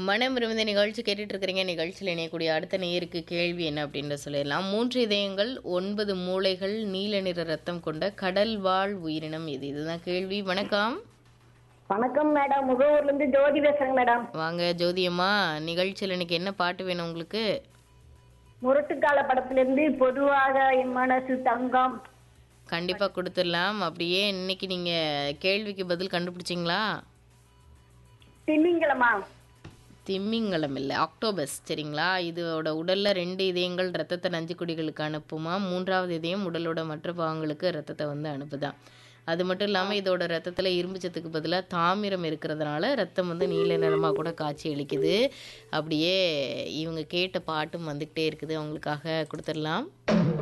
மனம் விரும்பிய நிகழ்ச்சி கேட்டுட்டு இருக்கிறீங்க நிகழ்ச்சியில் இணையக்கூடிய அடுத்த நேருக்கு கேள்வி என்ன அப்படின்னு சொல்லிடலாம் மூன்று இதயங்கள் ஒன்பது மூளைகள் நீல நிற ரத்தம் கொண்ட கடல் வாழ் உயிரினம் இது இதுதான் கேள்வி வணக்கம் வணக்கம் மேடம் முகவூர்ல இருந்து ஜோதி பேசுறேங்க மேடம் வாங்க ஜோதியம்மா நிகழ்ச்சியில் இன்னைக்கு என்ன பாட்டு வேணும் உங்களுக்கு முரட்டுக்கால படத்துல இருந்து பொதுவாக என் மனசு தங்கம் கண்டிப்பா கொடுத்துடலாம் அப்படியே இன்னைக்கு நீங்க கேள்விக்கு பதில் கண்டுபிடிச்சிங்களா திமிங்கலமா திமிங்கலம் இல்லை ஆக்டோபஸ் சரிங்களா இதோட உடல்ல ரெண்டு இதயங்கள் ரத்தத்தை நஞ்சு குடிகளுக்கு அனுப்புமா மூன்றாவது இதயம் உடலோட மற்ற பாகங்களுக்கு ரத்தத்தை வந்து அனுப்புதான் அது மட்டும் இல்லாமல் இதோட ரத்தத்தில் இரும்பு சத்துக்கு பதிலாக தாமிரம் இருக்கிறதுனால ரத்தம் வந்து நீல நிறமாக கூட காட்சி அளிக்குது அப்படியே இவங்க கேட்ட பாட்டும் வந்துக்கிட்டே இருக்குது அவங்களுக்காக கொடுத்துடலாம்